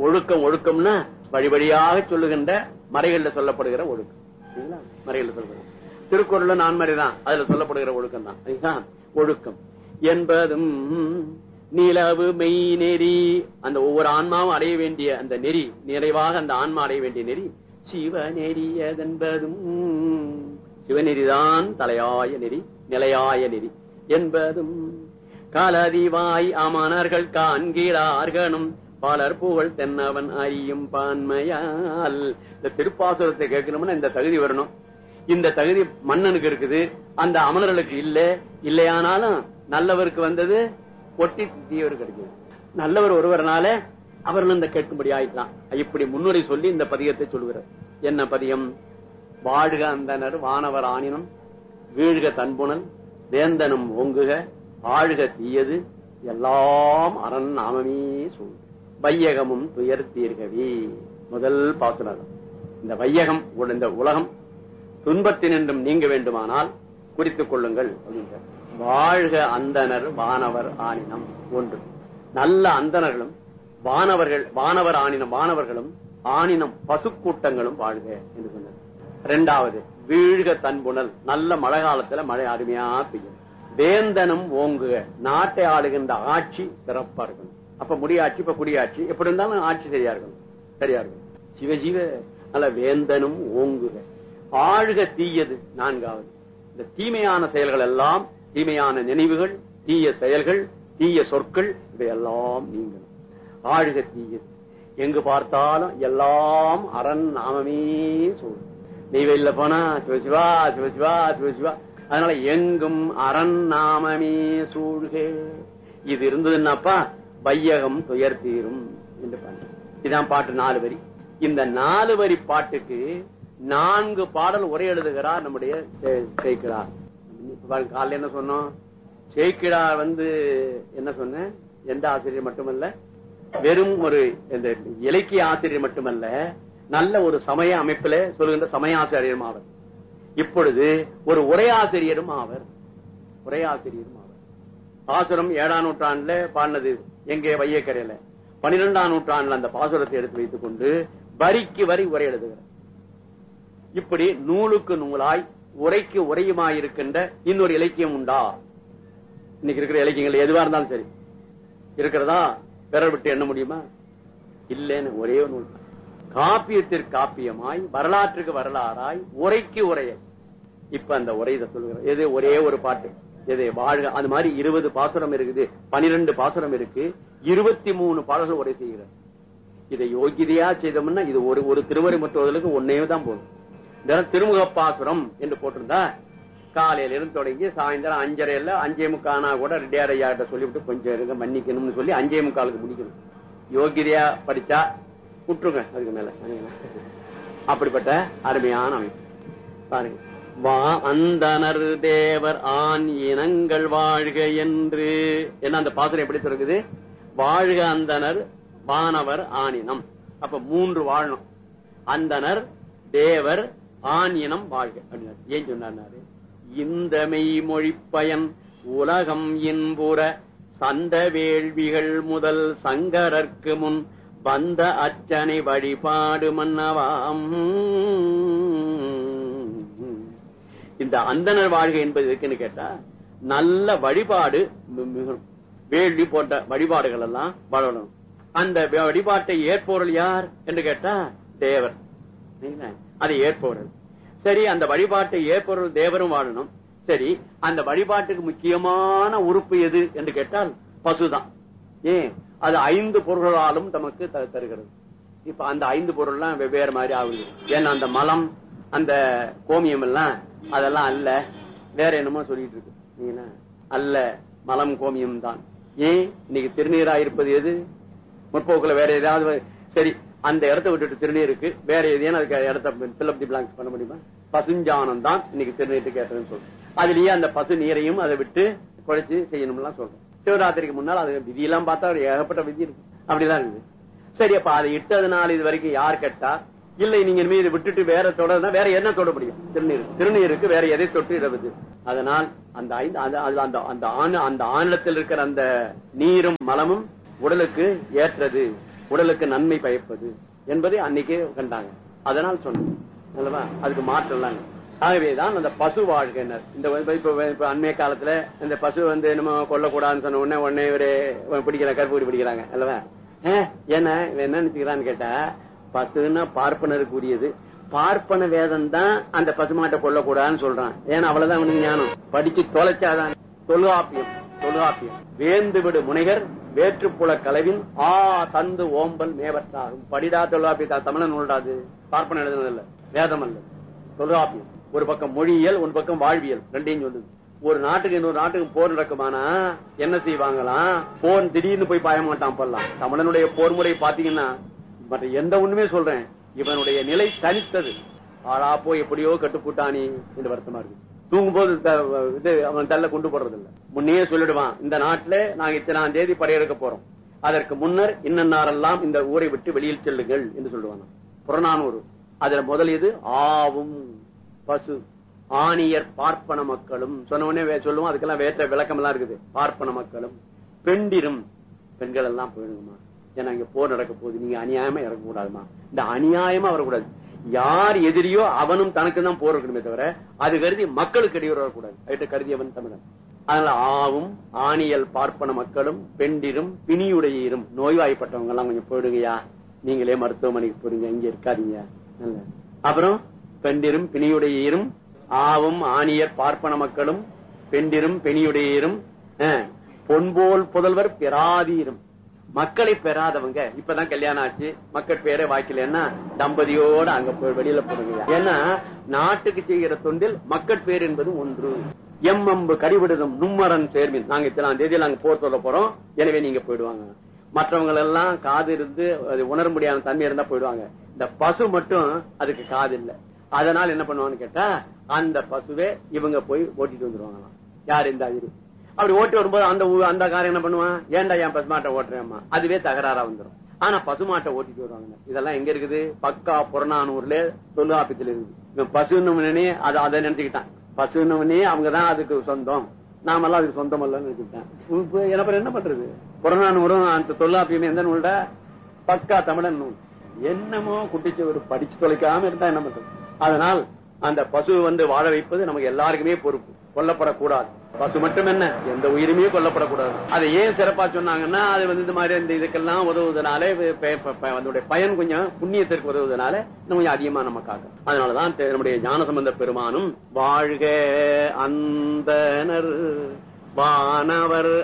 ஒழுக்கம் ஒழுக்கம்னா வழி வழியாக சொல்லுகின்ற மறைகள்ல சொல்லப்படுகிற ஒழுக்கம் சரிங்களா? மறைகள்ல சொல்லப்படுகிற திருக்குறள்ல நான்மறை தான் அதுல சொல்லப்படுகிற ஒழுக்கம் தான் சரிங்களா? ஒழுக்கம் என்பதும் நிலவு மெய் நெறி அந்த ஒவ்வொரு ஆன்மாவும் அடைய வேண்டிய அந்த நெறி நிறைவாக அந்த ஆன்மா அடைய வேண்டிய நெறி சிவநெறியதென்பதும் சிவநெறிதான் தலையாய நெறி நிலையாய நெறி என்பதும் கலதிவாய் அமணர்கள் காண்கிறார்களும் பலர் புகழ் தென்னவன் அறியும் பான்மையால் இந்த திருப்பாசுரத்தை கேட்கணும்னா இந்த தகுதி வரணும் இந்த தகுதி மன்னனுக்கு இருக்குது அந்த அமணர்களுக்கு இல்ல இல்லையானாலும் நல்லவருக்கு வந்தது ஒட்டி தீயவர் கிடைக்குது நல்லவர் ஒருவரனால அவர்கள் இந்த கேட்கும்படி ஆயிட்டான் இப்படி முன்னுரை சொல்லி இந்த பதிகத்தை சொல்லுகிறார் என்ன பதியம் வாழ்க அந்தனர் வானவர் ஆணினம் வீழ்க தன்புணல் வேந்தனும் ஓங்குக ஆழ்க தீயது எல்லாம் அரண் நாமமே சொல் வையகமும் துயர் தீர்கவே முதல் பாசுரம் இந்த வையகம் உள்ள- இந்த உலகம் துன்பத்தினின்றும் நீங்க வேண்டுமானால் குறித்துக் கொள்ளுங்கள் அப்படின்றார். வாழ்க அந்தனர் வானவர் ஆணினம் ஒன்று நல்ல அந்தணர்களும் வானவர்கள் வானவர் ஆணினம் வானவர்களும் ஆணினம் பசுக்கூட்டங்களும் வாழ்க என்று சொன்னார் இரண்டாவது வீழ்க தன்புணல் நல்ல மழை காலத்துல மழை அருமையா பெய்யும் வேந்தனும் ஓங்குக நாட்டை ஆளுகின்ற ஆட்சி சிறப்பா இருக்கணும் அப்ப முடியாட்சி இப்ப குடியாட்சி எப்படி இருந்தாலும் ஆட்சி சரியா இருக்கணும் சரியா இருக்கணும் சிவஜீவ நல்ல வேந்தனும் ஓங்குக ஆழ்க தீயது நான்காவது இந்த தீமையான செயல்கள் எல்லாம் தீமையான நினைவுகள் தீய செயல்கள் தீய சொற்கள் இவையெல்லாம் நீங்கணும் ஆழ்க தீயது எங்கு பார்த்தாலும் எல்லாம் அரண் நாமமே சொல் நெய்வேலியில போனா சிவசிவா சிவசிவா சிவசிவா அதனால எங்கும் அரண் நாமமே சூழ்க இது இருந்ததுன்னாப்பா வையகம் துயர் தீரும் என்று பாட்டு இதான் பாட்டு நாலு வரி இந்த நாலு வரி பாட்டுக்கு நான்கு பாடல் உரை எழுதுகிறார் நம்முடைய சே- சேக்கிழார் இப்ப பாருங்க, காலையில என்ன சொன்னோம் சேக்கிழார் வந்து என்ன சொன்ன எந்த ஆசிரியர் மட்டுமல்ல வெறும் ஒரு இந்த இலக்கிய ஆசிரியர் மட்டுமல்ல நல்ல ஒரு சமய அமைப்பில சொல்லுகின்ற சமய ஆசிரியரும் ஆவர் இப்பொழுது ஒரு உரையாசிரியரும் ஆவர் உரையாசிரியரும் ஆவர் பாசுரம் ஏழாம் நூற்றாண்டுல பாடினது எங்கே வையக்கரையில பனிரெண்டாம் நூற்றாண்டுல அந்த பாசுரத்தை எடுத்து வைத்துக் கொண்டு வரிக்கு வரி உரை எழுதுகிறார் இப்படி நூலுக்கு நூலாய் உரைக்கு உரையுமாயிருக்கின்ற இன்னொரு இலக்கியம் உண்டா இன்னைக்கு இருக்கிற இலக்கியங்கள் எதுவா இருந்தாலும் சரி இருக்கிறதா விரல் விட்டு எண்ண முடியுமா இல்லைன்னு ஒரே ஒரு நூல் தான். காப்பியத்திற்கு காப்பியமாய் வரலாற்றுக்கு வரலாறாய் உரைக்கு உரைய இப்ப அந்த உரை இதை சொல்லுகிறோம் எது ஒரே ஒரு பாட்டு எது வாழ்க அது மாதிரி இருபது பாசுரம் இருக்குது பனிரெண்டு பாசுரம் இருக்கு இருபத்தி மூணு பாடல்கள் உரை செய்கிறார் இதை யோகிதையா செய்தோம்னா இது ஒரு ஒரு திருவரை முற்றுவதற்கு ஒன்னே தான் போதும் இதெல்லாம் திருமுக பாசுரம் என்று போட்டிருந்தா காலையில இருந்து தொடங்கி சாயந்தரம் அஞ்சரைல அஞ்சே முக்கானா கூட ரெட்டியார் ஐயா கிட்ட சொல்லிவிட்டு கொஞ்சம் இருங்க மன்னிக்கணும்னு சொல்லி அஞ்சே முக்காலுக்கு முடிக்கணும் யோகிதையா படிச்சா விட்டுருங்க அதுக்கு மேல அப்படிப்பட்ட அருமையான அமைப்பு பாருங்க வா அந்தனர் தேவர் ஆண் இனங்கள் வாழ்க என்று என்ன அந்த பாசுரம் எப்படி சொல்லுது வாழ்க அந்தனர் வானவர் ஆணினம் அப்ப மூன்று வாழணும் அந்தனர் தேவர் ஆண் இனம் வாழ்க அப்படின்னாரு. ஏன் சொன்னாரு இந்த மெய்மொழி பயன் உலகம் இன்புற சந்த வேள்விகள் முதல் சங்கரர்க்கு முன் வந்த அச்சனை வழிபாடு மன்னவாம் இந்த அந்தனர் வாழ்க என்பது எதுக்குன்னு கேட்டா நல்ல வழிபாடு மி- மிகணும் வேள்வி போட்ட வழிபாடுகள் எல்லாம் வாழணும் அந்த வ- வழிபாட்டை ஏற்பவர்கள் யார் என்று கேட்டா தேவர் சரிங்களா? அதை ஏற்பவர்கள் சரி அந்த வழிபாட்டை ஏற்பவர்கள் தேவரும் வாழணும் சரி அந்த வழிபாட்டுக்கு முக்கியமான உறுப்பு எது என்று கேட்டால் பசுதான் ஏன் அது ஐந்து பொருள்களாலும் நமக்கு த- தருகிறது இப்ப அந்த ஐந்து பொருள்லாம் வெவ்வேறு மாதிரி ஆகுது ஏன்னா அந்த மலம் அந்த கோமியம் எல்லாம் அதெல்லாம் அல்ல வேற என்னமோ சொல்லிட்டு இருக்கு சரிங்களா? அல்ல மலம் கோமியம் தான் ஏன் இன்னைக்கு திருநீரா இருப்பது எது முற்போக்குல வேற ஏதாவது வ- சரி அந்த இடத்த விட்டுட்டு திருநீருக்கு வேற எதையும் அதுக்கு இடத்த பில்லப் தி பிளாங்க்ஸ் பண்ண முடியுமா பசுஞ்சானம் தான் இன்னைக்கு திருநீருக்கு கேட்டதுன்னு சொல்றோம் அதுலயே அந்த பசு நீரையும் அதை விட்டு குழைச்சு செய்யணும்லாம் சொல்றோம் சிவராத்திரிக்கு முன்னால் அது விதியெல்லாம் பார்த்தா ஒரு ஏகப்பட்ட விதி இருக்கு அப்படிதான் இருக்குது சரி அப்ப அதை இட்டதுனால இது வரைக்கும் யார் கேட்டா இல்லை நீங்க இனிமே இதை விட்டுட்டு வேற தொடர்னா வேற என்ன தொட முடியும் திருநீர் திருநீருக்கு வேற எதை தொட்டு இடவது அதனால் அந்த ஐந்து அந்த அந்த- அந்த அந்த ஆண் அந்த ஆணிடத்தில் இருக்கிற அந்த நீரும் மலமும் உடலுக்கு ஏற்றது உடலுக்கு நன்மை பயப்பது என்பதை அன்னைக்கே கண்டாங்க அதனால் சொன்னேன் அல்லவா அதுக்கு மாற்றம்லாம் இல்லை. ஆகவேதான் அந்த பசு வாழ்க்கையினர் இந்த இப்ப- இப்ப இப்ப அண்மைய காலத்துல இந்த பசு வந்து நம்ம கொல்லக்கூடாதுன்னு சொன்ன உடனே உடனே இவரு பிடிக்கிற கருப்பூரி பிடிக்கிறாங்க அல்லவா ஏன், என்ன இவன் என்ன நினைச்சுக்கிறான்னு கேட்டா பசுன்னா பார்ப்பனருக்கு உரியது பார்ப்பன வேதம் தான் அந்த பசுமாட்டை கொல்லக்கூடாதுன்னு சொல்றான் ஏன்னா அவ்வளவுதான் அவனுக்கு ஞானம் படிச்சு தொலைச்சாதான் தொழுகாப்பியம் தொழுகாப்பியம் வேந்து விடு முனைகர் வேற்றுப்புல கலவின் ஆ தந்து ஓம்பல் மேவற்றாகும் படிடா தொழுகாப்பிய தமிழன் நூல்டாது பார்ப்பன எழுதுனது இல்ல வேதம் அல்ல தொல்காப்பியம் ஒரு பக்கம் மொழியியல் ஒரு பக்கம் வாழ்வியல் ரெண்டையும் சொல்லுது ஒரு நாட்டுக்கு இன்னொரு நாட்டுக்கு போர் நடக்குமானா என்ன செய்வாங்களாம் போர் திடீர்னு போய் பாய மாட்டான் அப்பெல்லாம் தமிழனுடைய போர் முறை பாத்தீங்கன்னா மற்ற எந்த ஒண்ணுமே சொல்றேன் இவனுடைய நிலை தனித்தது ஆளா போய் எப்படியோ கட்டுப்புட்டானி என்று வருத்தமா இருக்கு தூங்கும்போது த- இது அவன் தள்ள கொண்டு போடுறது இல்ல முன்னையே சொல்லிடுவான் இந்த நாட்டுல நாங்க இத்தனாம் தேதி படையெடுக்க போறோம் அதற்கு முன்னர் இன்னன்னாரெல்லாம் இந்த ஊரை விட்டு வெளியில் செல்லுங்கள் என்று சொல்லுவாங்க புறநானூறு அதுல முதல் இது ஆவும் பசு ஆணியர் பார்ப்பன மக்களும் சொன்ன உடனே வே- சொல்லுவோம் அதுக்கெல்லாம் வேற்ற விளக்கம் எல்லாம் இருக்குது பார்ப்பன மக்களும் பெண்டிரும் பெண்கள் எல்லாம் போயிடுங்கம்மா ஏன்னா இங்க போர் நடக்க போகுது நீங்க அநியாயமா இறக்க கூடாதுமா இந்த அநியாயமா வரக்கூடாது யார் எதிரியோ அவனும் தனக்கு தான் போர் இருக்கணுமே தவிர அது கருதி மக்களுக்கு இடையூறு வரக்கூடாது அதுட்டு கருதியவன் தமிழன் அதனால ஆவும் ஆணியல் பார்ப்பன மக்களும் பெண்டிரும் பிணியுடையீரும் நோய்வாய்ப்பட்டவங்க எல்லாம் கொஞ்சம் போயிடுங்கய்யா நீங்களே மருத்துவமனைக்கு போடுங்க இங்க இருக்காதீங்க நல்ல. அப்புறம் பெண்டிரும் பிணியுடையீரும் ஆவும் ஆணியர் பார்ப்பன மக்களும் பெண்டிரும் பெணியுடையீரும் அஹ், பொன்போல் புதல்வர் பெறாதீரும் மக்களை பெறாதவங்க இப்பதான் கல்யாணம் ஆச்சு மக்கள் பேரே வாய்க்கலன்னா தம்பதியோட அங்க போய் வெளியில போடுங்க ஏன்னா நாட்டுக்கு செய்கிற தொண்டில் மக்கள் பேர் என்பது ஒன்று எம்மம்பு கடிவிடுதும் நும்மரன் சேர்மின் நாங்க இத்தனாம் தேதியில் நாங்க போர் சொல்ல போறோம் எனவே நீங்க போயிடுவாங்க மற்றவங்க எல்லாம் காது இருந்து அது உணர முடியாத தன்மை இருந்தா போயிடுவாங்க இந்த பசு மட்டும் அதுக்கு காது இல்ல அதனால என்ன பண்ணுவான்னு கேட்டா அந்த பசுவே இவங்க போய் ஓட்டிட்டு வந்துருவாங்களாம் யார் இந்த அதிரி அப்படி ஓட்டி வரும்போது அந்த ஊ- அந்த காரம் என்ன பண்ணுவான் ஏன்டா என் பசுமாட்டை ஓட்டுறேம்மா அதுவே தகராறா வந்துரும் ஆனா பசுமாட்டை ஓட்டிட்டு வருவாங்க இதெல்லாம் எங்க இருக்குது பக்கா புறநானூர்ல தொல்காப்பியத்தில் இருக்குது இவன் பசுன்னு அதை அதை நினைச்சுக்கிட்டான் பசுன்னு அவங்கதான் அதுக்கு சொந்தம் நாமெல்லாம் அதுக்கு சொந்தம் இல்லைன்னு நினைச்சுக்கிட்டேன் இப்ப என்ன என்ன பண்றது புறநானூறும் அந்த தொல்காப்பியம் எந்த நூல்ட பக்கா தமிழன் நூல் என்னமோ குட்டிச்சவர் படிச்சு தொலைக்காம இருந்தா என்ன பண்றது அதனால் அந்த பசு வந்து வாழ வைப்பது நமக்கு எல்லாருக்குமே பொறுப்பு கொல்லப்படக்கூடாது பசு மட்டும் என்ன எந்த உயிருமே கொல்லப்படக்கூடாது அதை ஏன் சிறப்பா சொன்னாங்கன்னா அது வந்து இந்த மாதிரி இந்த இதுக்கெல்லாம் உதவுவதனால இது ப- ப- ப- அதனுடைய பயன் கொஞ்சம் புண்ணியத்திற்கு உதவுவதனால இன்னும் கொஞ்சம் அதிகமா நம்ம காக்கும் அதனாலதான் தெ- நம்முடைய ஞானசம்பந்த பெருமானும் வாழ்க அந்தனர் வானவர்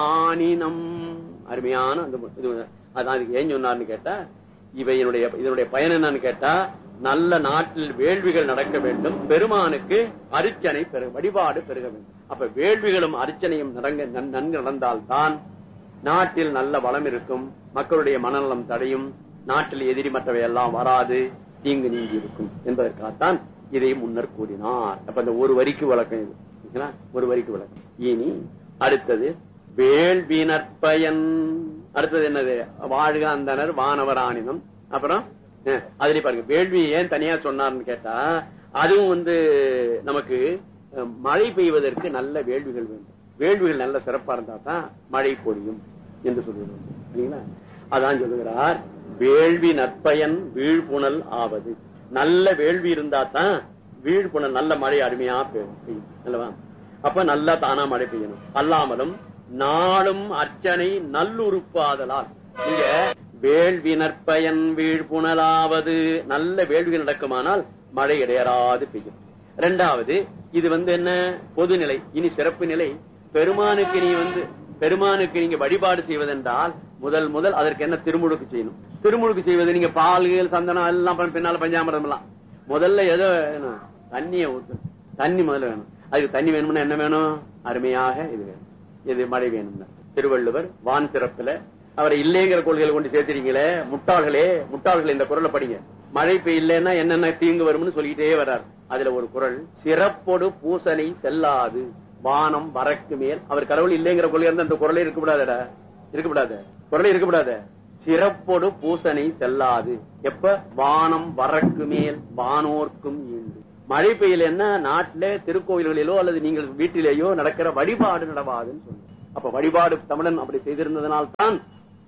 ஆனினம் அருமையான அந்த மு- இது அதான் அதுக்கு ஏன் சொன்னார்னு கேட்டா இவையினுடைய இதனுடைய பயன் என்னன்னு கேட்டா நல்ல நாட்டில் வேள்விகள் நடக்க வேண்டும் பெருமானுக்கு அர்ச்சனை பெரு வழிபாடு பெருக வேண்டும் அப்ப வேள்விகளும் அர்ச்சனையும் நடங்க நன்- நன்கு நடந்தால்தான் நாட்டில் நல்ல வளம் இருக்கும் மக்களுடைய மனநலம் தடையும் நாட்டில் எதிரி மற்றவை எல்லாம் வராது தீங்கு நீங்கி இருக்கும் என்பதற்காகத்தான் இதை முன்னர் கூறினார் அப்ப இந்த ஒரு வரிக்கு விளக்கம் இது சரிங்களா? ஒரு வரிக்கு விளக்கம் இனி அடுத்தது வேள்வி நற்பயன் அடுத்தது என்னது வாழ்க அந்தனர் வானவர் ஆணினம் அப்புறம் அஹ், அதுலயே பாருங்க வேள்வி ஏன் தனியா சொன்னார்னு கேட்டா அதுவும் வந்து நமக்கு அஹ், மழை பெய்வதற்கு நல்ல வேள்விகள் வேண்டும் வேள்விகள் நல்ல சிறப்பா இருந்தா தான் மழை பொழியும் என்று சொல்லுகிறோம் சரிங்களா அதான் சொல்லுகிறார் வேள்வி நற்பயன் வீழ்புணல் ஆவது நல்ல வேள்வி இருந்தா தான் வீழ்புணல் நல்ல மழை அருமையா பெய்யும் பெய்யும். அல்லவா அப்ப நல்லா தானா மழை பெய்யணும் அல்லாமலும் நாளும் அர்ச்சனை நல்லுறுப்பாதலால் நீங்க வேள்வி நற்பயன் வீழ்புணலாவது நல்ல வேள்விகள் நடக்குமானால் மழை இடையறாது பெய்யும் இரண்டாவது இது வந்து என்ன பொதுநிலை இனி சிறப்பு நிலை பெருமானுக்கு நீ வந்து பெருமானுக்கு நீங்க வழிபாடு செய்வதென்றால் முதல் முதல் அதற்கு என்ன திருமுழுக்கு செய்யணும் திருமுழுக்கு செய்வது நீங்க பால்கள் சந்தனம் எல்லாம் பண்ண- பின்னால பஞ்சாமிரதம் எல்லாம் முதல்ல எதோ வேணும் தண்ணிய ஊத்து தண்ணி முதல்ல வேணும் அதுக்கு தண்ணி வேணும்னா என்ன வேணும் அருமையாக இது வேணும் இது மழை வேணும்னா திருவள்ளுவர் வான் சிறப்புல அவரை இல்லைங்கிற கொள்கைகளை கொண்டு சேர்த்துறீங்களே முட்டாள்களே முட்டாள்கள் இந்த குரலை படிங்க மழை பெய்யலன்னா என்னென்ன தீங்கு வரும்னு சொல்லிக்கிட்டே வர்றார் அதுல ஒரு குரல் சிறப்பொடு பூசனை செல்லாது வானம் வரக்கு மேல் அவர் கடவுள் இல்லைங்கிற கொள்கை இருந்தா அந்த குரலே இருக்கக்கூடாதடா இருக்கக்கூடாது குரலே இருக்கக்கூடாது சிறப்பொடு பூசனை செல்லாது எப்ப வானம் வரக்கு மேல் வானோர்க்கும் ஈண்டு மழை பெய்யலன்னா நாட்டுல திருக்கோயில்களிலோ அல்லது நீங்கள் வீட்டிலேயோ நடக்கிற வழிபாடு நடவாதுன்னு சொல்லுங்க அப்ப வழிபாடு தமிழன் அப்படி செய்திருந்ததனால் தான்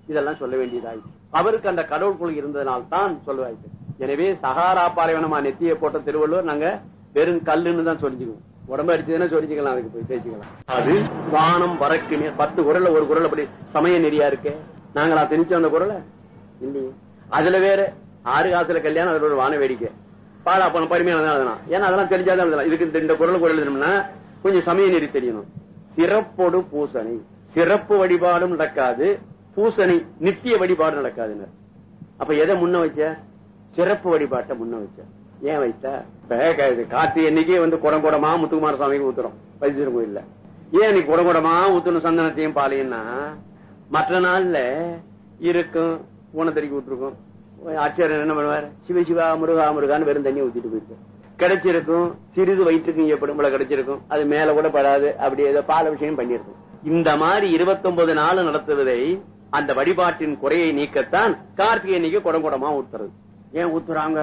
இதெல்லாம் சொல்ல வேண்டியதாய் அவருக்கு அந்த கடவுளுக்குள் இருந்ததனால் தான் சொல்லுவாய்க்கு எனவே சகாரா பாலைவனமா நெத்தியை போட்ட திருவள்ளுவர் நாங்க வெறும் கல்லுன்னு தான் சொல்லிச்சுக்குவோம் உடம்பு அடிச்சதுன்னா சொல்லிச்சுக்கலாம் அதுக்கு போய் பேசிக்கலாம் அது வானம் வரக்குமே பத்து குரல்ல ஒரு குரல் அப்படி சமய நெறியா இருக்கே நாங்களா திணிச்சோம் அந்த குரலை இல்லையே அதுல வேற ஆறு காசுல கல்யாணம் அதுல ஒரு வான வேடிக்கை பாடா பண்ண பரிமையான எழுதலாம் ஏன்னா அதெல்லாம் தெரிஞ்சாதான் எழுதலாம் இதுக்கு இந்த- இந்த குரல் குரல் எழுதணும்னா கொஞ்சம் சமய நெறி தெரியணும் சிறப்பொடு பூசணி சிறப்பு வழிபாடும் நடக்காது பூசணி நித்திய வழிபாடு நடக்காதுன்னு அப்ப எதை முன்ன வச்ச சிறப்பு வழிபாட்டை முன்ன வச்ச ஏன் வைத்த இப்ப க- கார்த்திகை என்னைக்கே வந்து குடம் குடமா முத்துக்குமார சுவாமிக்கு ஊத்துறோம் வைத்தியர் கோயில்ல ஏன் இன்னைக்கு குடம் குடமா ஊத்தணும் சந்தனத்தையும் பாலையும்னா மற்ற நாள்ல இருக்கும் ஊனத்தறிக்கி விட்டுருக்கும் ஆச்சாரியர் என்ன பண்ணுவார் சிவ சிவா முருகா முருகான்னு வெறும் தண்ணி ஊத்திட்டு போயிருக்கும் கிடைச்சிருக்கும் சிறிது வயிற்றுக்கு ஏற்படும் போல கிடைச்சிருக்கும் அது மேல கூட படாது அப்படி ஏதோ பால விஷயம் பண்ணிருக்கும் இந்த மாதிரி 29 நாள் நடத்துவதை அந்த வழிபாட்டின் குறையை நீக்கத்தான் கார்த்திகை அன்னைக்கு குடம் குடமா ஊத்துறது ஏன் ஊத்துறாங்க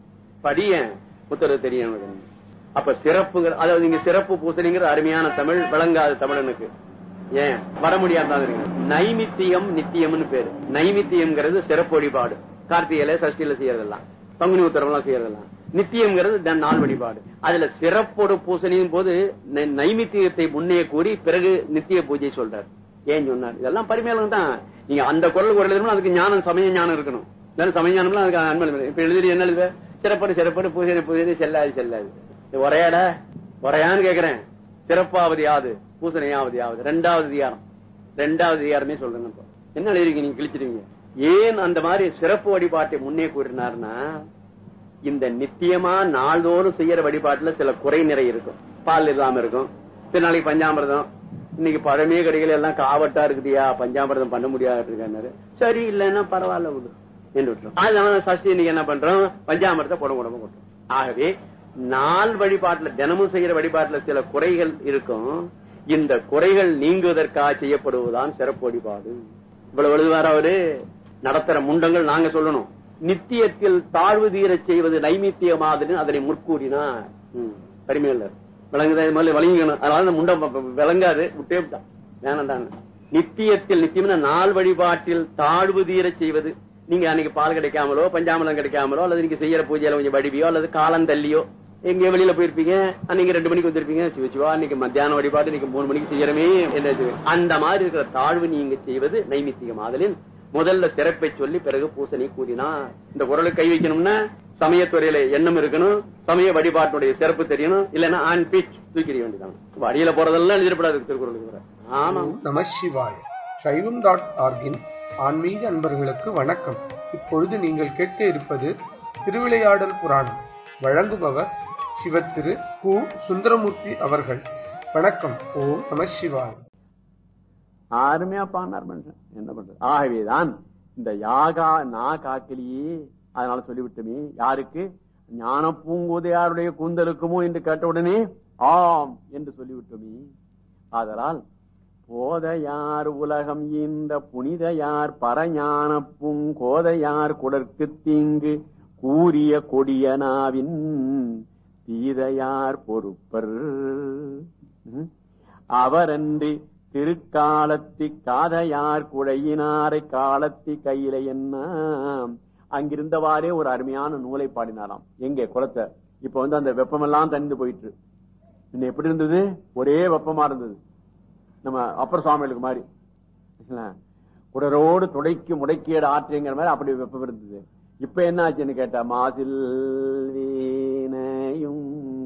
படியேன் ஊத்துறது தெரியும் எனக்கு. அப்ப சிறப்புங்கிற அதாவது நீங்க சிறப்பு பூசணிங்கிற அருமையான தமிழ் விளங்காத தமிழனுக்கு ஏன் வர முடியாத நைமித்தியம் நித்தியம்னு பேரு நைமித்தியம்ங்கிறது சிறப்பு வழிபாடு கார்த்திகையில சஷ்டியில செய்யறதெல்லாம் பங்குனி உத்தரவெல்லாம் செய்யறதெல்லாம் நித்தியம்ங்கிறது த- நாள் வழிபாடு அதுல சிறப்போடு பூசணியும் போது நை- நைமித்தியத்தை முன்னே கூறி பிறகு நித்திய பூஜை சொல்றார் ஏன் சொன்னார் இதெல்லாம் பரிமையாளம் தான் நீங்க அந்த குரல் குரல் எழுதணும் அதுக்கு ஞானம் சமய ஞானம் இருக்கணும் இல்லைன்னா சமய ஞானம்லாம் அதுக்கு அன்பு இல்லை. இப்ப எழுதி என்ன எழுதுவ சிறப்படு சிறப்படு பூசணி பூசணி செல்லாது செல்லாது இது உரையாட உரையான்னு கேக்குறேன் சிறப்பாவது யாது பூசணையாவது யாது ரெண்டாவது அதிகாரம் ரெண்டாவது அதிகாரமே சொல்றேங்க இப்போ. என்ன எழுதிருக்கீங்க நீங்க கிழிச்சிருவீங்க ஏன் அந்த மாதிரி சிறப்பு வழிபாட்டை முன்னே கூறினார்னா இந்த நித்தியமா நாள்தோறும் செய்யற வழிபாட்டுல சில குறை நிறை இருக்கும் பால் இல்லாம இருக்கும் சில நாளைக்கு பஞ்சாமிர்தம் இன்னைக்கு பழமே கடைகள் எல்லாம் காவட்டா இருக்குதியா பஞ்சாமிர்தம் பண்ண முடியாது இருக்காரு சரி இல்லைன்னா பரவாயில்ல விடு என்று விட்டுரும் அதனால சஷ்டி இன்னைக்கு என்ன பண்றோம் பஞ்சாமிர்தம் புடம் உடம்பு கொட்டுறோம் ஆகவே நாள் வழிபாட்டுல தினமும் செய்யற வழிபாட்டுல சில குறைகள் இருக்கும் இந்த குறைகள் நீங்குவதற்காக செய்யப்படுவதுதான் சிறப்பு வழிபாடு இவ்வளவு எழுதுவார் அவரு நடத்துற முண்டங்கள் நாங்க சொல்லணும் நித்தியத்தில் தாழ்வு தீரச் செய்வது நைமித்தியமாதுன்னு அதனை முற்கூறினார் பரிமையில் விளங்குதா இது மாதிரி விளங்கிக்கணும் அதனால இந்த முண்டம் ப- ப- விளங்காது விட்டே விட்டான் வேணாண்டாங்க நித்தியத்தில் நித்தியம் நாள் வழிபாட்டில் தாழ்வு தீரச் செய்வது நீங்க அன்னைக்கு பால் கிடைக்காமலோ பஞ்சாமலம் கிடைக்காமலோ அல்லது நீங்க செய்யற பூஜையில கொஞ்சம் வடிவியோ அல்லது காலம் தள்ளியோ எங்கேயோ வெளியில போயிருப்பீங்க அன்னைக்கு ரெண்டு மணிக்கு வந்திருப்பீங்க சிவ சிவா இன்னைக்கு மத்தியான வழிபாடு இன்னைக்கு மூணு மணிக்கு செய்யறமே என்ன இது? அந்த மாதிரி இருக்கிற தாழ்வு நீங்க செய்வது நைமித்தியம் ஆதலின் முதல்ல சிறப்பை சொல்லி பிறகு பூசணி கூறினா இந்த குரலுக்கு கை வைக்கணும்னா சமயத்துறையில எண்ணம் இருக்கணும் சமய வழிபாட்டுடைய சிறப்பு தெரியணும் இல்லன்னா ஆன் பீச் தூக்கிட வேண்டியதான் வழியில போறதெல்லாம் எழுதிடப்படாது திருக்குறளுக்கு வர. ஆமா நம சிவாய சைவம் டாட் ஆர்கின் ஆன்மீக அன்பர்களுக்கு வணக்கம் இப்பொழுது நீங்கள் கேட்க இருப்பது திருவிளையாடல் புராணம் வழங்குபவர் சிவத்திரு கு சுந்தரமூர்த்தி அவர்கள் வணக்கம் ஓம் நம சிவாய அருமையா பாடினார் மனுஷன் என்ன பண்றது ஆகவேதான் இந்த யாகா நா காக்கலியே அதனால சொல்லிவிட்டோமே யாருக்கு ஞான பூங்குதையாருடைய கூந்தலுக்குமோ என்று கேட்ட உடனே ஆம் என்று சொல்லிவிட்டோமே ஆதலால் போதையார் உலகம் இந்த புனிதையார் பரஞான பூங்கோதையார் குடற்கு தீங்கு கூறிய கொடியனாவின் தீதையார் பொறுப்பர் ம்? அவரன்றி திருக்காலத்தி காதையார் குழையினாரை காலத்தி கையில என்ன அங்கிருந்தவாறே ஒரு அருமையான நூலை பாடினாராம் எங்கே குளத்தை இப்ப வந்து அந்த வெப்பமெல்லாம் தணிந்து போயிட்டு இன்னும் எப்படி இருந்தது ஒரே வெப்பமா இருந்தது நம்ம அப்பர் சுவாமிகளுக்கு மாதிரி இல்ல? குடரோடு துடைக்கு முடைக்கியட ஆற்றுங்கிற மாதிரி அப்படி வெப்பம் இருந்தது இப்ப என்ன ஆச்சுன்னு கேட்டா மாசில் வீணையும்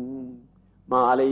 மாலை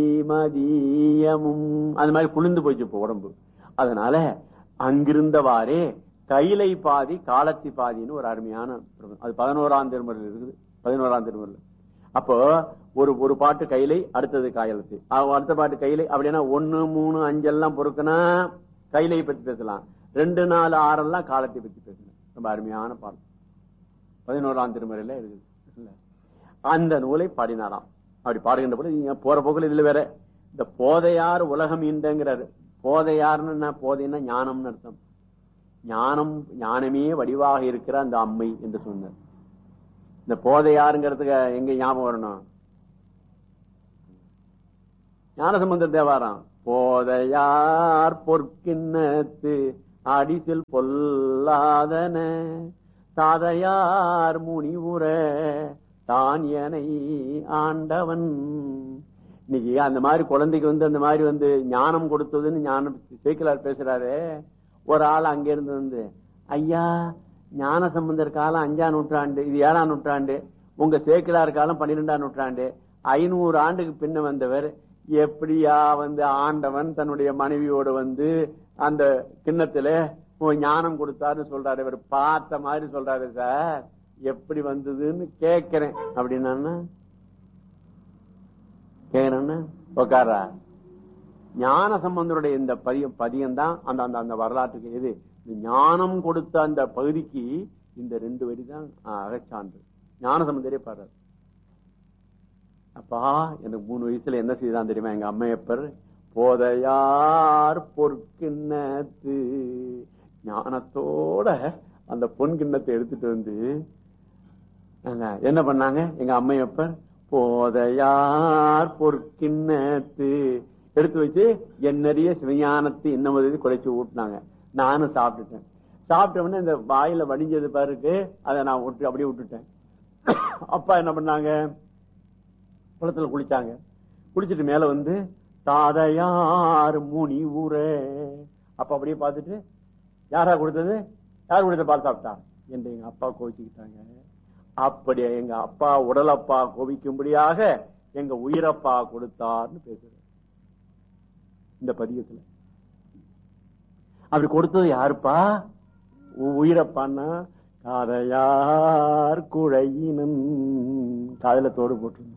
மதியமும் அது மாதிரி குளிர்ந்து போச்சு இப்ப உடம்பு அதனால அங்கிருந்தவாறே கைலை பாதி காலத்தி பாதின்னு ஒரு அருமையான பிரபந்தம். அது பதினோராம் திருமுறையில் இருக்குது பதினோராம் திருமுறையில் அப்போ ஒரு ஒரு பாட்டு கைலை அடுத்தது காயலத்து அவ- அடுத்த பாட்டு கைலை அப்படின்னா ஒன்னு மூணு அஞ்செல்லாம் பொறுக்குனா கைலை பத்தி பேசலாம் ரெண்டு நாலு ஆறெல்லாம் காலத்தை பத்தி பேசலாம் ரொம்ப அருமையான பாடல் பதினோராம் திருமுறையில இருக்குது இல்ல? அந்த நூலை பாடினாராம் அப்படி பாடுகின்ற பொழுது நீங்க போற போக்குல இதுல வேற இந்த போதையார் உலகம் ஈண்டங்கிறாரு போதையார்னு என்ன போதைன்னா ஞானம்னு அர்த்தம் ஞானம் ஞானமே வடிவாக இருக்கிற அந்த அம்மை என்று சொன்னார் இந்த போதையாருங்கிறதுக்கு எங்க ஞாபகம் வரணும் ஞானசம்பந்த தேவாரம் போதையார் பொற்கிண்ணத்து அடிசில் பொல்லாதன தாதையார் முனிவுர தான் எனை ஆண்டவன் இன்னைக்கு அந்த மாதிரி குழந்தைக்கு வந்து அந்த மாதிரி வந்து ஞானம் கொடுத்ததுன்னு ஞானம் சேக்கிலார் பேசுறாரு ஒரு ஆள் அங்கிருந்து வந்து ஐயா ஞான சம்பந்தர் காலம் அஞ்சாம் நூற்றாண்டு இது ஏழாம் நூற்றாண்டு உங்க சேக்கிலார் காலம் பன்னிரெண்டாம் நூற்றாண்டு ஐநூறு ஆண்டுக்கு பின்ன வந்தவர் எப்படியா வந்து ஆண்டவன் தன்னுடைய மனைவியோட வந்து அந்த கிண்ணத்துல ஞானம் கொடுத்தாருன்னு சொல்றாரு இவர் பார்த்த மாதிரி சொல்றாரு சார் எப்படி வந்ததுன்னு கேக்குறேன் அப்படின்னா கேக்குறேன்னா உக்காரா ஞான சம்பந்தருடைய இந்த பதியம் பதியம் தான் அந்த அந்த அந்த வரலாற்றுக்கு எது இந்த ஞானம் கொடுத்த அந்த பகுதிக்கு இந்த ரெண்டு வரி தான் அகச்சான்று ஞான சம்பந்தரே பாடுறாரு அப்பா எனக்கு மூணு வயசுல என்ன செய்தான் தெரியுமா எங்க அம்மையப்பர் போதையார் பொற்கிண்ணத்து ஞானத்தோட அந்த பொன் கிண்ணத்தை எடுத்துட்டு வந்து என்ன பண்ணாங்க எங்க அம்மையப்பர் போதையார் பொற்கிண்ணத்து எடுத்து வச்சு என்னறிய சிவஞானத்து இன்னமது குறைச்சு ஊட்டினாங்க நானும் சாப்பிட்டுட்டேன் சாப்பிட்ட உடனே இந்த வாயில வடிஞ்சது பாருக்கு அதை நான் விட்டு அப்படியே விட்டுட்டேன் அப்பா என்ன பண்ணாங்க குளத்துல குளிச்சாங்க குளிச்சுட்டு மேல வந்து தாதையார் முனி ஊர அப்ப அப்படியே பார்த்துட்டு யாரா கொடுத்தது யார் கொடுத்த பால் சாப்பிட்டா என்று எங்க அப்பா கோவிச்சுக்கிட்டாங்க அப்படி எங்க அப்பா உடலப்பா கோவிக்கும்படியாக எங்க உயிரப்பா கொடுத்தார்னு பேசுற இந்த பதியத்துல அப்படி கொடுத்தது யாருப்பா உயிரப்பான்னா காதையார் குழையினன் காதல தோடு போட்டிருந்தான்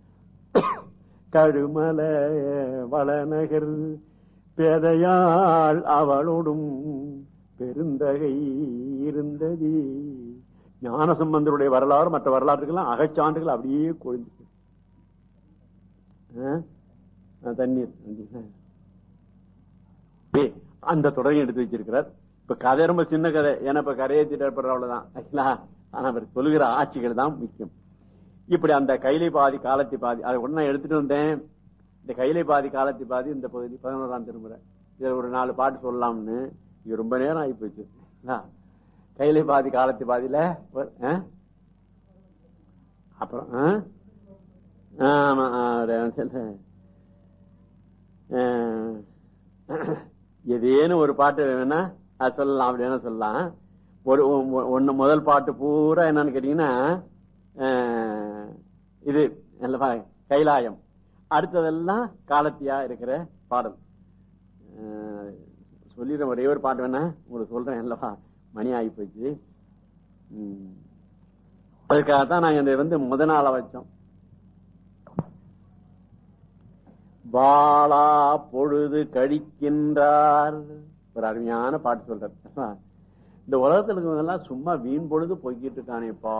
கழுமல வளநகர் பேதையாள் அவளோடும் பெருந்தகை இருந்தது ஞான சம்பந்தருடைய வரலாறு மற்ற வரலாற்றுக்கெல்லாம் அகச்சான்றுகள் அப்படியே கொழுந்து தண்ணீர் அந்த தொடரையும் எடுத்து வச்சிருக்கிறார் இப்ப கதை ரொம்ப சின்ன கதை ஏன்னா இப்ப கரையை திட்டப்படுற அவ்வளவுதான் ஆனா அவர் சொல்லுகிற ஆட்சிகள் தான் முக்கியம் இப்படி அந்த கைலை பாதி காலத்தை பாதி அதை உடனே எடுத்துட்டு வந்தேன் இந்த கைலை பாதி காலத்தை பாதி இந்த பகுதி பதினோராம் திருமுறை இதுல ஒரு நாலு பாட்டு சொல்லலாம்னு இது ரொம்ப நேரம் ஆகி போச்சு கைலை பாதி காலத்தை பாதியில அப்புறம் ஆமா ஏதேனும் ஒரு பாட்டு வேணா அது சொல்லலாம் அப்படி வேணா சொல்லலாம் ஒரு ஒன்னு முதல் பாட்டு பூரா என்னன்னு கேட்டீங்கன்னா இது கைலாயம் அடுத்ததெல்லாம் காலத்தியா இருக்கிற பாடல் சொல்லிடுறேன் ஒரே ஒரு பாட்டு வேணா உங்களுக்கு சொல்றேன் அல்லவா மணி ஆகி போச்சு அதுக்காகத்தான் நாங்க இந்த வந்து முத நாள வச்சோம் பாலா பொழுது கழிக்கின்றார் ஒரு அருமையான பாட்டு சொல்றார் இந்த உலகத்துல இருக்கவங்க சும்மா வீண் பொழுது பொய்கிட்டு இருக்கானேப்பா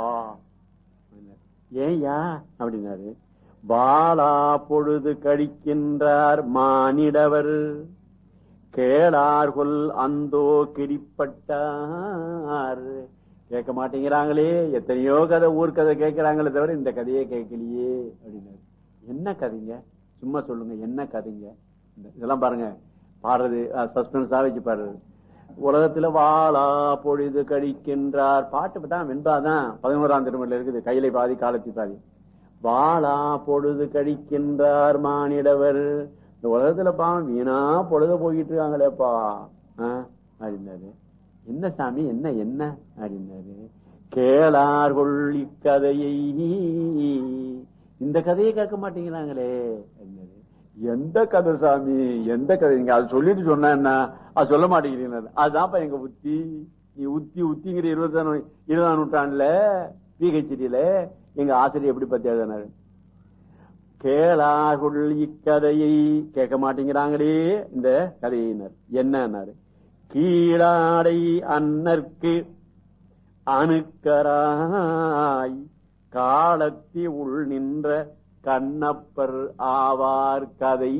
ஏயா அப்படின்னாரு பாலா பொழுது கழிக்கின்றார் மானிடவர் கேளார்கொல் அந்தோ கிடிப்பட்டார் கேட்க மாட்டேங்கிறாங்களே எத்தனையோ கதை ஊர் கதை கேட்கிறாங்களே தவிர இந்த கதையே கேட்கலையே அப்படின்னாரு என்ன கதைங்க சும்மா சொல்லுங்க என்ன கதைங்க இதெல்லாம் பாருங்க பாடுறது சஸ்பென்ஸா வச்சு பாடுறது உலகத்துல வாழா பொழுது கழிக்கின்றார் பாட்டு தான் வெண்பாதான் பதினோராம் திருமணில இருக்குது கையில பாதி காலத்தி பாதி வாழா பொழுது கழிக்கின்றார் மானிடவர் இந்த உலகத்துல பாவம் வீணா பொழுத போயிட்டு இருக்காங்களேப்பா அப்படின்னாரு என்ன சாமி என்ன என்ன அப்படின்னாரு கேளார்கொள் இக்கதையை இந்த கதையை கேட்க மாட்டேங்கிறாங்களே எந்த கதை சாமி எந்த கதை நீங்க அது சொல்லிட்டு சொன்னா என்ன அது சொல்ல மாட்டேங்கிறீங்க அதுதான்ப்பா எங்க உத்தி நீ உத்தி உத்திங்கிற இருபதாம் இருபதாம் நூற்றாண்டுல பிஹெச்டியில எங்க ஆசிரியர் எப்படி பத்தி எழுதினாரு கேளாகுள் இக்கதையை கேட்க மாட்டேங்கிறாங்களே இந்த கதையினர் என்னன்னாரு கீழாடை அன்னர்க்கு அணுக்கராய் காலத்தி உள் நின்ற கண்ணப்பர் ஆவார் கதை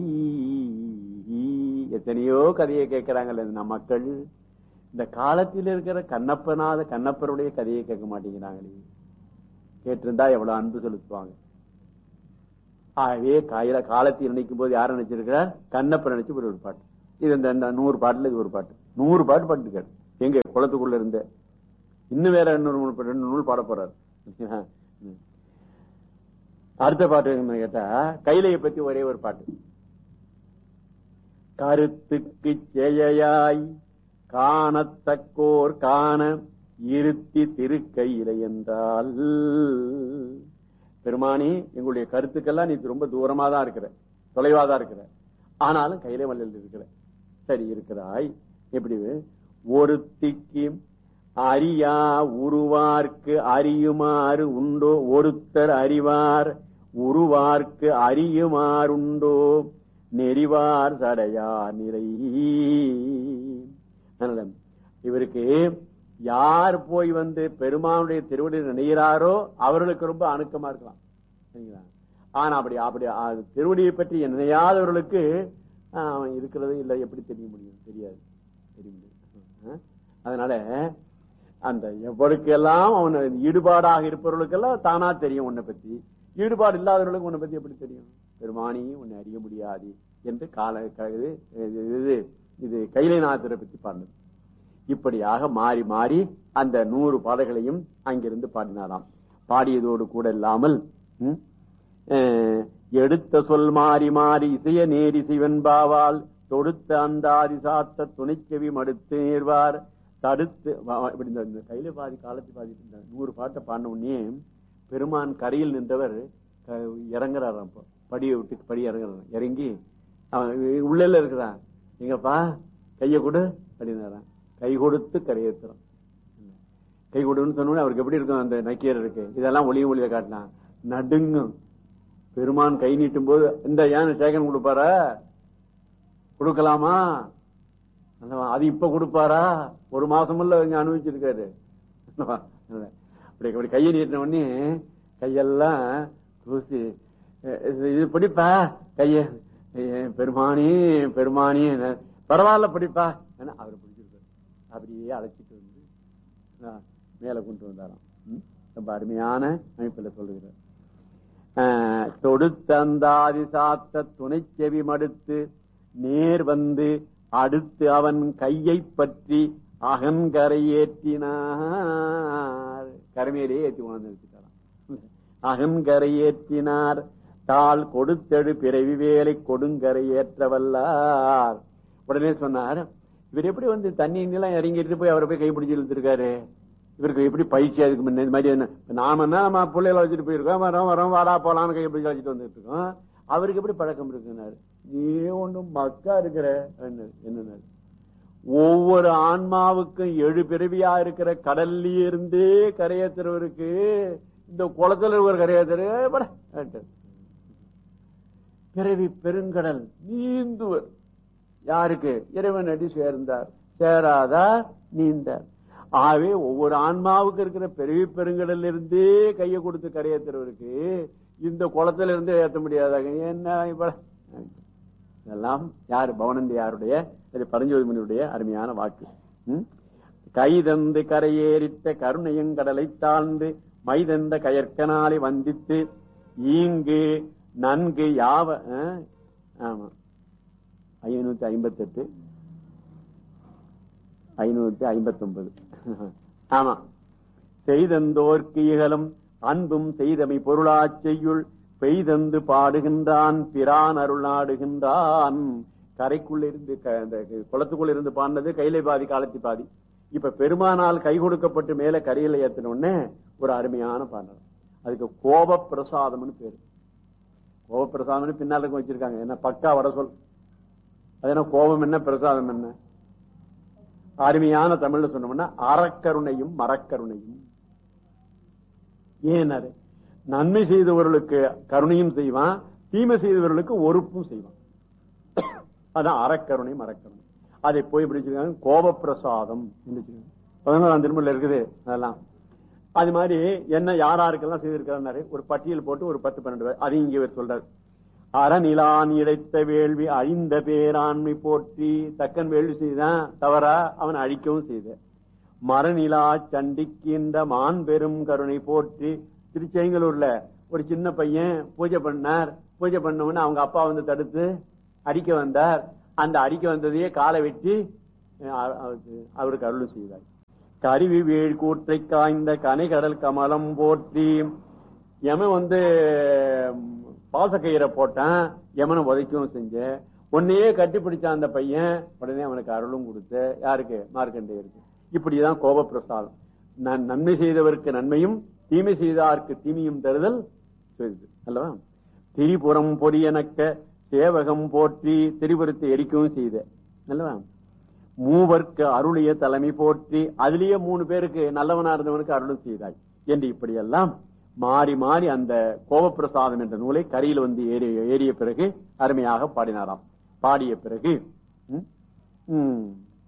எத்தனையோ கதையை கேட்கிறாங்கல்ல இந்த மக்கள் இந்த காலத்தில் இருக்கிற கண்ணப்பனாத கண்ணப்பருடைய கதையை கேட்க மாட்டேங்கிறாங்களே கேட்டிருந்தா எவ்வளவு அன்பு செலுத்துவாங்க ஆகவே காயில காலத்தில் நினைக்கும் போது யாரை நினைச்சிருக்கிறார் கண்ணப்பர் நினைச்சு ஒரு பாட்டு இது இந்த நூறு பாட்டுல இது ஒரு பாட்டு நூறு பாட்டு பாட்டுக்காரு எங்க குளத்துக்குள்ள இருந்த இன்னும் வேற இன்னொரு நூல் ரெண்டு நூல் பாட போறாரு அடுத்த பாட்டு என்ன கேட்டா கைலையை பத்தி ஒரே ஒரு பாட்டு கருத்துக்கு செயயாய் காணத்தக்கோர் காண இருத்தி திருக்கையிலை என்றால் பெருமானி எங்களுடைய கருத்துக்கெல்லாம் நீ ரொம்ப தூரமா தான் இருக்கிற தொலைவா தான் இருக்கிற ஆனாலும் கையில மல்லில் இருக்கிற சரி இருக்கிறாய் எப்படி ஒருத்திக்கு அறியா உருவார்க்கு அறியுமாறு உண்டோ ஒருத்தர் அறிவார் உருவார்க்கு அறியுமாறுண்டோ நெறிவார் சடையா நிறை அதனால இவருக்கு யார் போய் வந்து பெருமானுடைய திருவடி நினைகிறாரோ அவர்களுக்கு ரொம்ப அணுக்கமா இருக்கலாம் சரிங்களா ஆனா அப்படி அப்படி அது திருவடியை பற்றி நினையாதவர்களுக்கு ஆஹ், அவன் இருக்கிறது இல்லை எப்படி தெரிய முடியும் தெரியாது தெரிய முடியும் ஆஹ், அதனால அந்த எவருக்கெல்லாம் அவன் ஈடுபாடாக இருப்பவர்களுக்கெல்லாம் தானா தெரியும் உன்னை பத்தி ஈடுபாடு இல்லாதவர்களுக்கு உன்னை பத்தி எப்படி தெரியும் பெருமானி உன்னை அறிய முடியாது என்று கால க- இது இது இது கைலைநாதரை பத்தி பாடினது இப்படியாக மாறி மாறி அந்த நூறு பாடல்களையும் அங்கிருந்து பாடினாராம் பாடியதோடு கூட இல்லாமல் ம், அஹ், எடுத்த சொல் மாறி மாறி இசைய நேரி சிவன்பாவால் தொடுத்த அந்தாதி சாத்த துணைக்கவி மடுத்து நேர்வார் தடுத்து வ- வ- இப்படி இந்த இந்த கையில பாதி காலத்தை பாதி இந்த நூறு பாட்டை பாடின உடனே பெருமான் கரையில் நின்றவர் க- இறங்குறாராம் இப்போ படியை விட்டு படி இறங்குறாராம் இறங்கி அவன் உள்ள இருக்கிறான் எங்கப்பா கைய கொடு அப்படின்னாரான் கை கொடுத்து கரையேற்றுறான் கை கொடுன்னு சொன்னோடனே அவருக்கு எப்படி இருக்கும் அந்த நக்கீரர் இருக்கு இதெல்லாம் ஒளியும் ஒளியில காட்டினான் நடுங்கும் பெருமான் கை நீட்டும் போது இந்த ஏன் சேகன் கொடுப்பாரா கொடுக்கலாமா அல்லவா? அது இப்ப கொடுப்பாரா ஒரு மாசமுள்ள இங்க அனுபவிச்சிருக்காரு அல்லவா? அல்ல. அப்படி அப்படி கையை நீட்டின உடனே கையெல்லாம் தூசி அஹ் இது- இது பிடிப்பா கைய அஹ் பெருமானி பெருமானி பரவாயில்ல பிடிப்பா ஏன்னா அவரை பிடிச்சிருக்காரு அப்படியே அழைச்சிட்டு வந்து ஆஹ், மேல கொண்டு வந்தாராம் ம்? ரொம்ப அருமையான அமைப்புல சொல்லுகிறார் ஆஹ், தொடுத்தந்தாதி சாத்த துணை செவி மடுத்து நேர் வந்து அடுத்து அவன் கையை பற்றி அகங்கரை ஏற்றினார் கரமையிலேயே ஏற்றி கொண்டு வச்சுட்டாராம் அகங்கரை ஏற்றினார் தாள் கொடுத்தெடு பிறவி வேலை கொடுங்கரை ஏற்றவல்லார் உடனே சொன்னார் இவர் எப்படி வந்து தண்ணி எல்லாம் இறங்கிட்டு போய் அவரை போய் கைப்பிடிச்சு இழுத்துருக்காரு இவருக்கு எப்படி பயிற்சி அதுக்கு முன்ன இந்த மாதிரி என்ன நாம என்ன நம்ம பிள்ளைகளை வச்சுட்டு போயிருக்கோம் வரோம் வரோம் வாடா போலான்னு கைப்பிடிச்சு வச்சுட்டு வந்துட்டு இருக்கோம் அவருக்கு எப்படி பழக்கம் இருக்குனாரு நீ ஒண்ணும் மக்கா இருக்கிற என்ன ஒவ்வொரு ஆன்மாவுக்கும் எழு பிறவியா இருக்கிற கடல்ல இருந்தே கரையேற்றுறவருக்கு இந்த குளத்துல ஒரு கரையேற்றுற பிறவி பெருங்கடல் நீந்துவர் யாருக்கு இறைவன் அடி சேர்ந்தார் சேராதார் நீந்தார் ஆகவே ஒவ்வொரு ஆன்மாவுக்கு இருக்கிற பிறவி பெருங்கடல்ல இருந்தே கையை கொடுத்து கரையேற்றுறவருக்கு இந்த குளத்துல இருந்து ஏற்ற முடியாதாங்க என்ன இப்ப இதெல்லாம் யாரு பவனந்தி யாருடைய இது பரஞ்சோதி முனியுடைய அருமையான வாக்கு ம்? கைதந்து கரையேறித்த கருணையங்கடலை தாழ்ந்து மைதந்த கயற்கனாலை வந்தித்து ஈங்கு நன்கு யாவ ஆ? ஆமா ஐநூத்தி ஐம்பத்தி எட்டு ஐநூத்தி ஐம்பத்தி ஒன்பது ஆமா செய்தந்தோர்க்கு இகழும் அன்பும் செய்தமை பொருளாச் செய்யுள் பெய்தந்து பாடுகின்றான் பிரான் அருளாடுகின்றான் கரைக்குள்ள இருந்து க- அந்த குளத்துக்குள்ள இருந்து பாடினது கையில பாதி காலத்தி பாதி இப்ப பெருமானால் கை கொடுக்கப்பட்டு மேல கரையில ஏத்தின உடனே ஒரு அருமையான பாடல் அதுக்கு கோப பிரசாதம்னு பேரு கோப பிரசாதம்னு பின்னால இருக்கும் வச்சிருக்காங்க என்ன பக்கா வட சொல் அது என்ன கோபம் என்ன பிரசாதம் என்ன அருமையான தமிழ்ல சொன்னோம்னா அறக்கருணையும் மரக்கருணையும் ஏனாரு நன்மை செய்தவர்களுக்கு கருணையும் செய்வான் தீமை செய்தவர்களுக்கு ஒறுப்பும் செய்வான் அதான் அறக்கருணை மரக்கருணை அதை போய் பிடிச்சிருக்காங்க கோப பிரசாதம் என்று வச்சிருக்காங்க. பதினோராம் திருமணில் இருக்குது அதெல்லாம் அது மாதிரி என்ன யாராருக்கெல்லாம் செய்திருக்கிறாரு ஒரு பட்டியல் போட்டு ஒரு பத்து பன்னெண்டு பேர் அதையும் இங்க இவர் சொல்றாரு அறநிலான் இழைத்த வேள்வி அழிந்த பேராண்மை போற்றி தக்கன் வேள்வி செய்தான் தவறா அவன் அழிக்கவும் செய்த மரநிலா சண்டிக்கின்ற மான் பெரும் கருணை போற்றி திருச்செங்கலூர்ல ஒரு சின்ன பையன் பூஜை பண்ணார் பூஜை பண்ண உடனே அவங்க அப்பா வந்து தடுத்து அடிக்க வந்தார் அந்த அடிக்க வந்ததையே காலை வெட்டி அஹ் அவருக்கு அவருக்கு அருள் செய்தார் கருவி வேள் கூற்றை காய்ந்த கனைகடல் கமலம் போற்றி யமன் வந்து ம், பாசக்கயிறை போட்டான் யமனை உதைக்கவும் செஞ்ச உன்னையே கட்டிப்பிடிச்ச அந்த பையன் உடனே அவனுக்கு அருளும் கொடுத்த யாருக்கு மார்க்கண்டேயருக்கு இப்படிதான் கோபப்பிரசாதம் நான் நன்மை செய்தவருக்கு நன்மையும் தீமை செய்தார்க்கு தீமையும் தருதல் செய்து அல்லவா திரிபுரம் பொரியனக்க சேவகம் போற்றி திரிபுரத்தை எரிக்கவும் செய்த அல்லவா மூவர்க்கு அருளிய தலைமை போற்றி அதுலயே மூணு பேருக்கு நல்லவனா இருந்தவனுக்கு அருளும் செய்தாய் என்று இப்படியெல்லாம் மாறி மாறி அந்த கோபப்பிரசாதம் என்ற நூலை கரையில் வந்து ஏறிய ஏறிய பிறகு அருமையாக பாடினாராம் பாடிய பிறகு ம், ம்,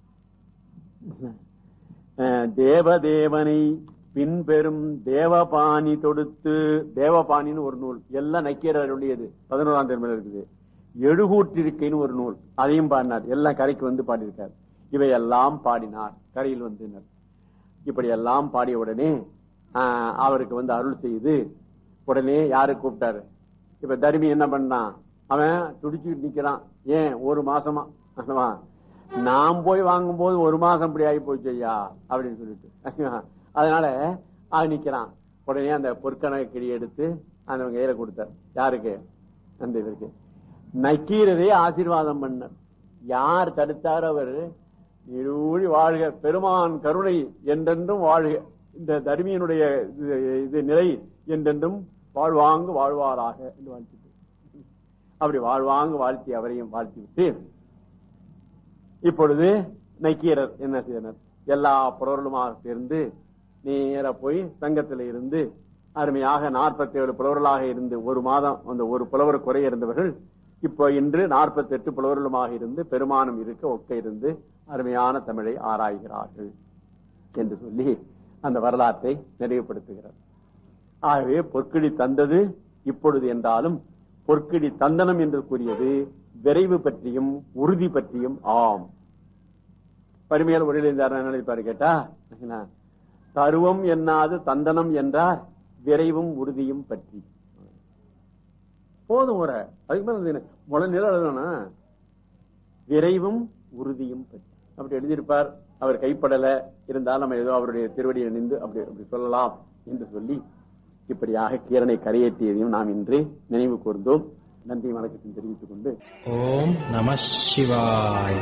அஹ், தேவதேவனை பின்பெரும் தேவபாணி தொடுத்து தேவபாணின்னு ஒரு நூல் எல்லாம் நக்கீரருடையது பதினோராம் திருமையில இருக்குது எழுகூற்றிருக்கைன்னு ஒரு நூல் அதையும் பாடினார் எல்லாம் கரைக்கு வந்து பாடியிருக்கார் இவையெல்லாம் பாடினார் கரையில் வந்தினர் இப்படி எல்லாம் பாடிய உடனே ஆஹ், அவருக்கு வந்து அருள் செய்து உடனே யாரு கூப்பிட்டாரு இப்ப தருமி என்ன பண்ணான் அவன் துடிச்சுட்டு நிக்கிறான் ஏன் ஒரு மாசமா அல்லவா? நான் போய் வாங்கும்போது ஒரு மாசம் இப்படி ஆகி போச்சு ஐயா அப்படின்னு சொல்லிட்டு அதனால அவன் நிக்கிறான் உடனே அந்த பொற்கணக்கு கிளி எடுத்து அந்த கையில கொடுத்தார் யாருக்கு அந்த இதற்கு நக்கீரரை ஆசீர்வாதம் பண்ணார் யார் தடுத்தார் அவர் இருழி வாழ்க பெருமான் கருணை என்றென்றும் வாழ்க இந்த தர்மியனுடைய இது- இது நிலை என்றென்றும் வாழ்வாங்கு வாழ்வாராக என்று வாழ்த்திட்டு அப்படி வாழ்வாங்கு வாழ்த்தி அவரையும் வாழ்த்தி விட்டு இப்பொழுது நக்கீரர் என்ன செய்தனர் எல்லா புலவர்களுமாக சேர்ந்து நேர போய் சங்கத்தில் இருந்து அருமையாக நாற்பத்தி ஏழு புலவர்களாக இருந்து ஒரு மாதம் அந்த ஒரு புலவர் குறை இருந்தவர்கள் இப்போ இன்று நாற்பத்தி எட்டு புலவர்களுமாக இருந்து பெருமானம் இருக்க ஒக்க இருந்து அருமையான தமிழை ஆராய்கிறார்கள் என்று சொல்லி அந்த வரலாற்றை நிறைவுபடுத்துகிறார் ஆகவே பொற்கிடி தந்தது இப்பொழுது என்றாலும் பொற்கிடி தந்தனம் என்று கூறியது விரைவு பற்றியும் உறுதி பற்றியும் ஆம் பரிமையால் ஒளியிலிருந்தார் நினைப்பாரு கேட்டா என்ன? தருவம் என்னாது தந்தனம் என்றார் விரைவும் உறுதியும் பற்றி போதும் ஒரு அதுக்கு மேல இது என்ன? முளை நில எழுதணும் விரைவும் உறுதியும் பற்றி அப்படி எழுதியிருப்பார் அவர் கைப்படல இருந்தாலும் நம்ம ஏதோ அவருடைய திருவடியை நின்று அப்படி அப்படி சொல்லலாம் என்று சொல்லி இப்படியாக கீரனை கரையேற்றியதையும் நாம் இன்று நினைவு கூர்ந்தோம் நன்றி வணக்கத்தையும் தெரிவித்துக் கொண்டு ஓம் நம சிவாய்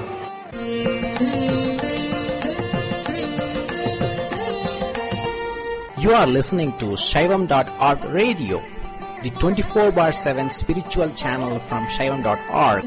You are listening to Shaivam.org radio, the 24 bar 7 spiritual channel from Shaivam.org.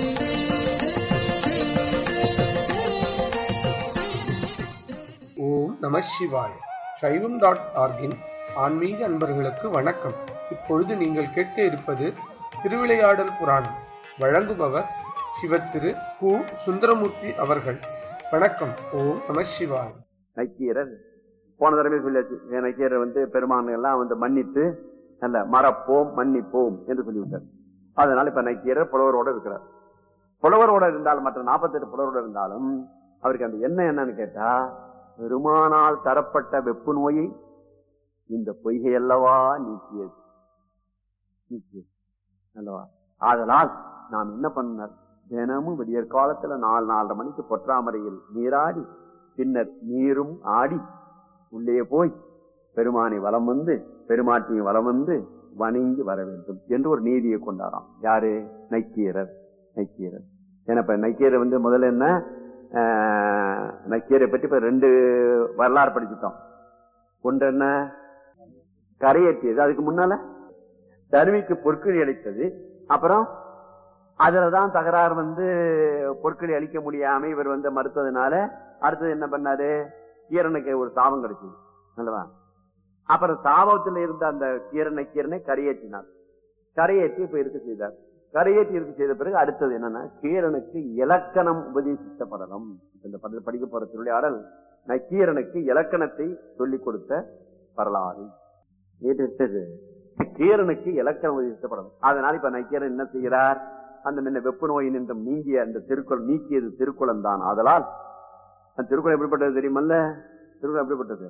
ஓம் நம சிவாய சைவம் டாட் ஆர்கின் ஆன்மீக அன்பர்களுக்கு வணக்கம் இப்பொழுது நீங்கள் கேட்க இருப்பது திருவிளையாடல் புராணம் வழங்குபவர் சிவத்திரு கு சுந்தரமூர்த்தி அவர்கள் வணக்கம் ஓம் நம சிவாய நக்கீரர் போன தடவை சொல்லியாச்சு என் நக்கீரர் வந்து பெருமான் எல்லாம் வந்து மன்னித்து அல்ல மறப்போம் மன்னிப்போம் என்று சொல்லிவிட்டார் அதனால இப்ப நக்கீரர் புலவரோட இருக்கிறார் புலவரோட இருந்தாலும் மற்ற நாற்பத்தெட்டு புலவரோட இருந்தாலும் அவருக்கு அந்த என்ன என்னன்னு கேட்டா பெருமானால் தரப்பட்ட வெப்பு நோயை இந்த பொய்கை அல்லவா நீக்கியது நீக்கியது அல்லவா ஆதலால் நாம் என்ன பண்ணார் தினமும் விடியற் காலத்துல நாலு நாலரை மணிக்கு பொற்றாமரையில் நீராடி பின்னர் நீரும் ஆடி உள்ளே போய் பெருமானை வலம் வந்து பெருமாட்டியை வலம் வந்து வணங்கி வர வேண்டும் என்று ஒரு நீதியை கொண்டாராம் யாரு நக்கீரர் நக்கீரர் ஏன்னா இப்ப நக்கீரர் வந்து முதல்ல என்ன ஆஹ், நக்கீரை பற்றி இப்ப ரெண்டு வரலாறு படிச்சுட்டோம் ஒன்று என்ன கரையேற்றியது அதுக்கு முன்னால தருவிக்கு பொற்களி அளித்தது அப்புறம் அதுலதான் தகராறு வந்து பொற்களி அளிக்க முடியாம இவர் வந்து மறுத்ததுனால அடுத்தது என்ன பண்ணாரு கீரனுக்கு ஒரு சாபம் கிடைச்சது அல்லவா அப்புறம் சாபத்துல இருந்த அந்த கீரனை கீரனை கரையேற்றினார் கரையேற்றி இப்ப இருக்க செய்தார் கரையேற்றி இருக்க செய்த பிறகு அடுத்தது என்னன்னா கீரனுக்கு இலக்கணம் உபதேசித்த படலம் இப்ப இந்த படத்தில் படிக்க போற திருவிளையாடல் நக்கீரனுக்கு இலக்கணத்தை சொல்லிக் கொடுத்த வரலாறு ஏற்றது கீரனுக்கு இலக்கணம் உபதேசித்த படலம் அதனால இப்ப நக்கீரன் என்ன செய்கிறார் அந்த முன்ன வெப்பு நோய் நின்றும் நீங்கிய அந்த திருக்குறள் நீக்கியது திருக்குளம் தான் ஆதலால் அந்த திருக்குறள் எப்படிப்பட்டது தெரியுமல்ல திருக்குறள் எப்படிப்பட்டது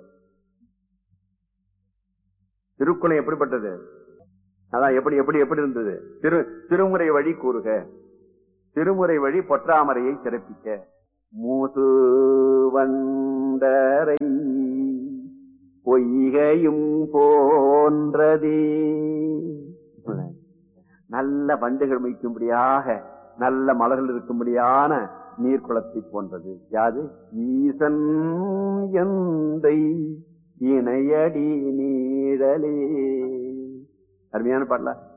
திருக்குறள் எப்படிப்பட்டது அதான் எப்படி எப்படி எப்படி இருந்தது திரு திருமுறை வழி கூறுக திருமுறை வழி பொற்றாமரையை சிறப்பிக்க முது வண்டரை பொய்கையும் போன்றதே நல்ல வண்டுகள் மிக்கும்படியாக நல்ல மலர்கள் இருக்கும்படியான நீர்க்குளத்தை போன்றது யாது ஈசன் எந்தை இணையடி நீழலே அருமையான பாடல